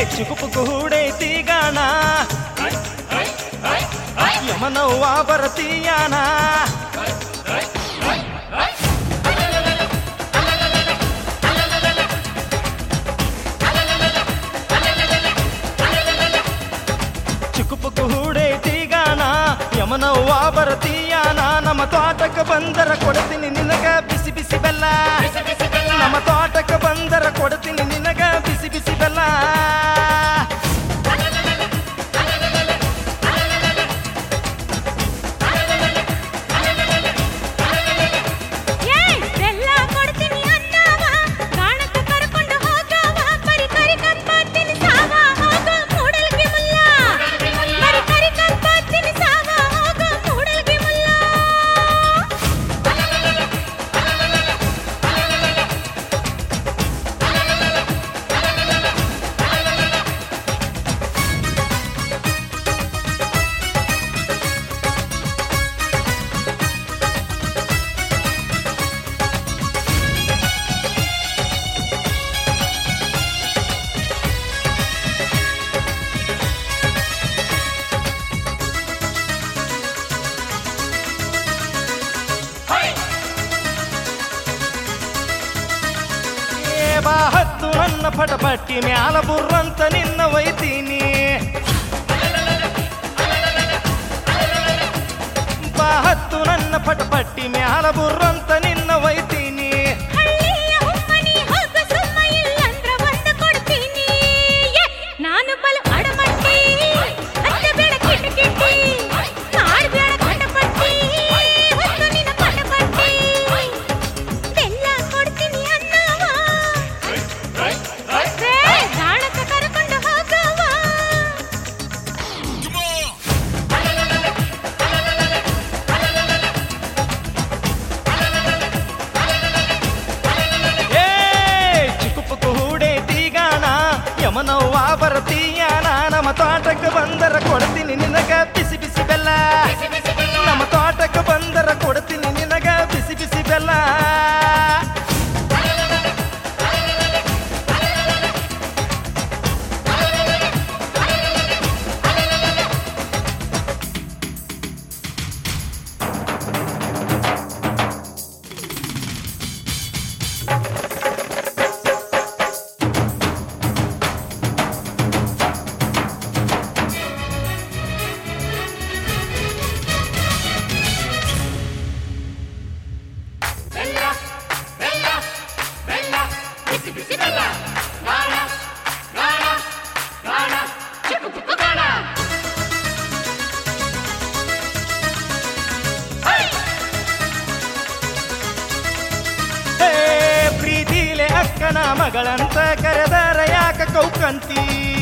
ಚಿಗುಪುಕು ಹೂಡೈತಿ ಗಾಣ ಯಮನವ್ವ ಬರತೀಯಾನ ಚಿಕ್ಕುಪುಕು ಹೂಡೈತಿ ಗಾಣ ಯಮನವ್ವ ಬರತೀಯಾನ ನಮ್ಮ ತೋಟಕ್ಕೆ ಬಂದರ ಕೊಡ್ತೀನಿ ನಿನಗ ಬಿಸಿ ಬಿಸಿ ಬೆಲ್ಲ ನಮ್ಮ ತೋಟಕ್ಕೆ ಬಂದರ ಕೊಡ್ತೀನಿ ನಿನಗ ಬಿಸಿ ಬಿಸಿ ಬೆಲ್ಲ ಏಯ್ ಬೆಲ್ಲ ಕೊಡ್ತೀನಿ ಅನ್ನವ ಗಾಣಕ್ಕೆ ಕರ್ಕೊಂಡು ಹೋಗವ ಬರಿ ಕರಿ ಕಂಪಾತೀನಿ ಸಾವ ಹೋಗೋ ಮೂಡಲ್ಗೆ ಮುಲ್ಲ ಬರಿ ಕರಿ ಕಂಪಾತೀನಿ ಸಾವ ಹೋಗೋ ಮೂಡಲ್ಗೆ ಮುಲ್ಲ ಏ ಬಾ ಹತ್ತು ನನ್ನ ಪಟಪಟ್ಟಿ ಮ್ಯಾಲ ಬುರ್ರಂತ ನಿನ್ನ ಒಯ್ತೀನಿ ಬಾ ಹತ್ತು ನನ್ನ ಪಟಪಟ್ಟಿ ಮ್ಯಾಲ ಬುರ್ರಂತ ನಿನ್ನ ಒಯ್ತೀನಿ ಹಳ್ಳಿಯ ಹುಮ್ಮನಿ ಹೋಗು ಸುಮ್ಮ ಇಲ್ಲಂದ್ರ ಒಂದು ಕೊಡ್ತೀನಿ ಏ, ನಾನು ಬಲು ಅಡಮಟ್ಟಿ ಹತ್ತೆ ಬೇಡ ಕಿಟ ಕಿಟ್ಟಿ ಮಾಡ್ಬೇಡ ಕಟಪಟ್ಟಿ ಹೊತ್ತು ನಿನ್ನ ಪಟಪಟ್ಟಿ ಬೆಲ್ಲ ಕೊಡ್ತೀನಿ ಅನ್ನವ ಏ, ಗಾಣಕ್ಕೆ ಕರ್ಕೊಂಡು ಹೋಗವ ಏ ಚಿಕ್ಕುಪುಕು ಹೂಡೈತಿ ಗಾಣ ಯಮನವ್ವ ಬರತೀಯಾನ ನಮ್ಮ ತೋಟಕ್ಕೆ ಬಂದರ ಕೊಡ್ತೀನಿ ನಿನಗ ಬಿಸಿ ಬಿಸಿ ಬೆಲ್ಲ ನಮ್ಮ ತೋಟಕ್ಕೆ ಬಂದರ ಕೊಡ್ತೀನಿ ನಿನಗ ಬಿಸಿ ಬಿಸಿ ಬೆಲ್ಲ ಹೇ ಪ್ರೀತಿಲೆ ಅಕ್ಕನ ಮಗಳಂತ ಕರೆದರ ಯಾಕ ಕೌಕಂತಿ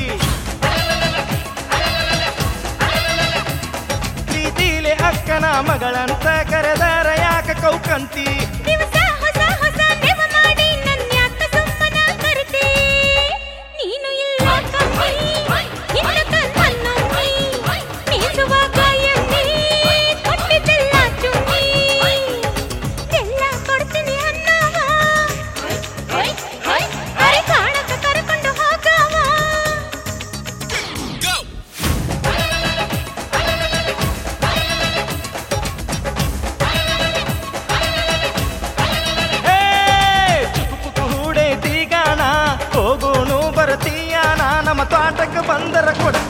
ಪ್ರೀತಿಲೆ ಅಕ್ಕನ ಮಗಳಂತ ಕರೆದರ ಯಾಕ ಕೌಕಂತಿ ದಿವಸ ಹೊಸ ಹೊಸ ನೆವ ಮಾಡಿ ನನ್ಯಾಕ ಸುಮ್ಮನ ಕರಿತಿ ನೀನು ಇಲ್ಲ ಕಮ್ಮಿ ಇನ್ನು ಕನ್ನೊಮ್ಮಿ ಮೀಸುವಾಗ ಎಣ್ಣೆ ಕೊಟ್ಟಿದ್ದೆಲ್ಲ ಚುಮ್ಮಿ ಎಲ್ಲ ಕೊಡ್ತೀನಿ ಅನ್ನವ ಅರೆ ಕಾಣಕ ಕರ್ಕೊಂಡು ಹೋಗವ ಹೇ ಚುಕುಪುಕು ಹೂಡೈತಿ ಗಾಣ ಹೋಗೋನು ಬರತೀಯಾನ ನಮ್ಮ ತೋಟಕ್ಕೆ ಬಂದರ ಕೊಡ್ತೀನಿ